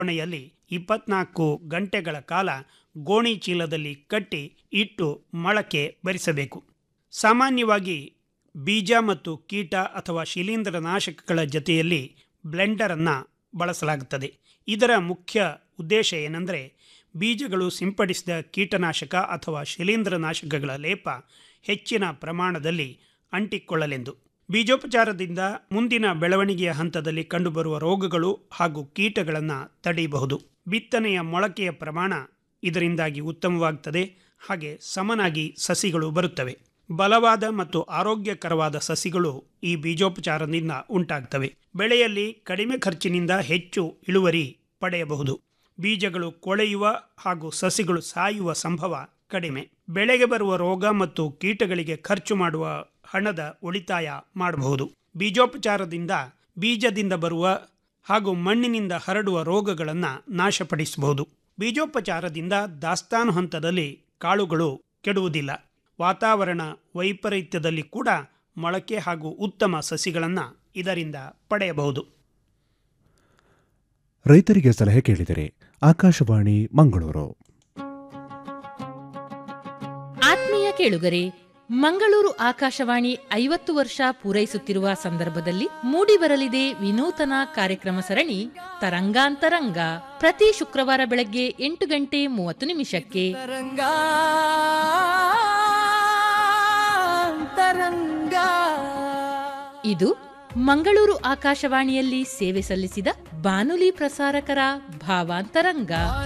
ಕೋಣೆಯಲ್ಲಿ ಇಪ್ಪತ್ನಾಲ್ಕು ಗಂಟೆಗಳ ಕಾಲ ಗೋಣಿ ಚೀಲದಲ್ಲಿ ಕಟ್ಟಿ ಇಟ್ಟು ಮೊಳಕೆ ಬರಿಸಬೇಕು ಸಾಮಾನ್ಯವಾಗಿ ಬೀಜ ಮತ್ತು ಕೀಟ ಅಥವಾ ಶಿಲೀಂಧ್ರನಾಶಕಗಳ ಜೊತೆಯಲ್ಲಿ ಬ್ಲೆಂಡರನ್ನು ಬಳಸಲಾಗುತ್ತದೆ ಇದರ ಮುಖ್ಯ ಉದ್ದೇಶ ಏನೆಂದರೆ ಬೀಜಗಳು ಸಿಂಪಡಿಸಿದ ಕೀಟನಾಶಕ ಅಥವಾ ಶಿಲೀಂಧ್ರನಾಶಕಗಳ ಲೇಪ ಹೆಚ್ಚಿನ ಪ್ರಮಾಣದಲ್ಲಿ ಅಂಟಿಕೊಳ್ಳಲೆಂದು ಬೀಜೋಪಚಾರದಿಂದ ಮುಂದಿನ ಬೆಳವಣಿಗೆಯ ಹಂತದಲ್ಲಿ ಕಂಡುಬರುವ ರೋಗಗಳು ಹಾಗೂ ಕೀಟಗಳನ್ನು ತಡೆಯಬಹುದು ಬಿತ್ತನೆಯ ಮೊಳಕೆಯ ಪ್ರಮಾಣ ಇದರಿಂದಾಗಿ ಉತ್ತಮವಾಗುತ್ತದೆ ಹಾಗೆ ಸಮನಾಗಿ ಸಸಿಗಳು ಬರುತ್ತವೆ ಬಲವಾದ ಮತ್ತು ಆರೋಗ್ಯಕರವಾದ ಸಸಿಗಳು ಈ ಬೀಜೋಪಚಾರದಿಂದ ಉಂಟಾಗ್ತವೆ ಬೆಳೆಯಲ್ಲಿ ಕಡಿಮೆ ಖರ್ಚಿನಿಂದ ಹೆಚ್ಚು ಇಳುವರಿ ಪಡೆಯಬಹುದು ಬೀಜಗಳು ಕೊಳೆಯುವ ಹಾಗೂ ಸಸಿಗಳು ಸಾಯುವ ಸಂಭವ ಕಡಿಮೆ ಬೆಳೆಗೆ ಬರುವ ರೋಗ ಮತ್ತು ಕೀಟಗಳಿಗೆ ಖರ್ಚು ಮಾಡುವ ಹಣದ ಉಳಿತಾಯ ಮಾಡಬಹುದು ಬೀಜೋಪಚಾರದಿಂದ ಬೀಜದಿಂದ ಬರುವ ಹಾಗೂ ಮಣ್ಣಿನಿಂದ ಹರಡುವ ರೋಗಗಳನ್ನು ನಾಶಪಡಿಸಬಹುದು ಬೀಜೋಪಚಾರದಿಂದ ದಾಸ್ತಾನು ಹಂತದಲ್ಲಿ ಕಾಳುಗಳು ಕೆಡುವುದಿಲ್ಲ ವಾತಾವರಣ ವೈಪರೀತ್ಯದಲ್ಲಿ ಕೂಡ ಮೊಳಕೆ ಹಾಗೂ ಉತ್ತಮ ಸಸಿಗಳನ್ನು ಇದರಿಂದ ಪಡೆಯಬಹುದು ರೈತರಿಗೆ ಸಲಹೆ ಕೇಳಿದರೆ ಆಕಾಶವಾಣಿ ಮಂಗಳೂರು ಆತ್ಮೀಯ ಕೇಳುಗರೆ ಮಂಗಳೂರು ಆಕಾಶವಾಣಿ ಐವತ್ತು ವರ್ಷ ಪೂರೈಸುತ್ತಿರುವ ಸಂದರ್ಭದಲ್ಲಿ ಮೂಡಿಬರಲಿದೆ ವಿನೂತನ ಕಾರ್ಯಕ್ರಮ ಸರಣಿ ತರಂಗಾಂತರಂಗ ಪ್ರತಿ ಶುಕ್ರವಾರ ಬೆಳಗ್ಗೆ ಎಂಟು ಗಂಟೆ ಮೂವತ್ತು ನಿಮಿಷಕ್ಕೆ ತರಂಗ ತರಂಗ ಇದು ಮಂಗಳೂರು ಆಕಾಶವಾಣಿಯಲ್ಲಿ ಸೇವೆ ಸಲ್ಲಿಸಿದ ಬಾನುಲಿ ಪ್ರಸಾರಕರ ಭಾವಾಂತರಂಗ